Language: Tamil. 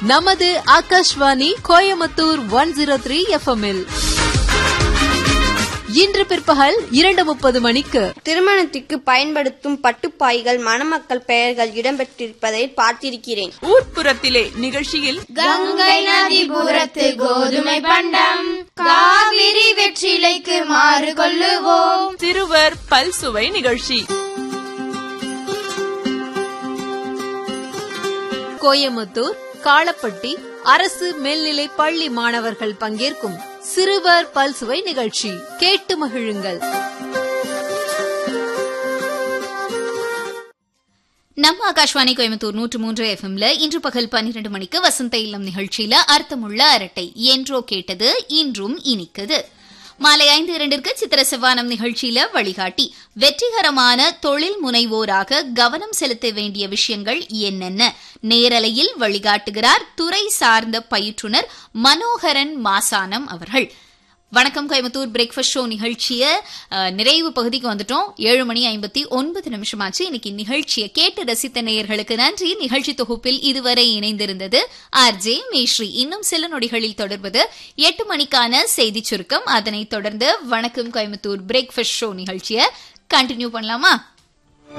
நமது Akashvani Coimbatore one zero three எஃப்எம்இல் இன்று பிற்பகல் இரண்டு முப்பது மணிக்கு திருமணத்திற்கு பயன்படுத்தும் பட்டுப்பாய்கள் மணமக்கள் பெயர்கள் இடம்பெற்றிருப்பதை பார்த்திருக்கிறேன் ஊர்ப்புறத்திலே நிகழ்ச்சியில் கங்கை நதி புறத்து கோதுமை பண்டம் காவிரி வெற்றிலைக்கு மாறு கொள்ளுவோம் சிறுவர் பல்சுவை நிகழ்ச்சி கோயமுத்தூர் காளப்பட்டி அரசு மேல்நிலை பள்ளி மாணவர்கள் பங்கேற்கும் சிறுவர் பல்சுவை நிகழ்ச்சி கேட்டு மகிழுங்கள் நம்ம ஆகாஷ்வாணி கோயம்புத்தூர் நூற்று மூன்று எஃப்எம்ல இன்று பகல் பன்னிரண்டு மணிக்கு வசந்த இல்லம் நிகழ்ச்சியில அர்த்தமுள்ள அரட்டை என்றோ கேட்டது இன்றும் இனிக்குது மாலை ஐந்து இரண்டிற்கு சித்திர செவ்வானம் நிகழ்ச்சியில வழிகாட்டி வெற்றிகரமான தொழில் முனைவோராக கவனம் செலுத்த வேண்டிய விஷயங்கள் என்னென்ன நேரலையில் வழிகாட்டுகிறார் துறை சார்ந்த பயிற்றுனர் மனோகரன் மாசானம் அவர்கள் வணக்கம் கோயம்புத்தூர் பிரேக்ஃபாஸ்ட் ஷோ நிகழ்ச்சிய அஹ், நிறைவு பகுதிக்கு வந்துட்டோம் ஏழு மணி ஐம்பத்தி ஒன்பது நிமிஷமாச்சு இன்னைக்கு நிகழ்ச்சியை கேட்டு ரசித்த நேயர்களுக்கு நன்றி நிகழ்ச்சி தொகுப்பில் இதுவரை இணைந்திருந்தது ஆர் ஜே மேஸ்ரீ இன்னும் சில நொடிகளில் தொடர்வது எட்டு மணிக்கான செய்தி சுருக்கம் அதனைத் தொடர்ந்து வணக்கம் கோயம்புத்தூர் பிரேக்ஃபாஸ்ட் ஷோ நிகழ்ச்சியை கண்டினியூ பண்ணலாமா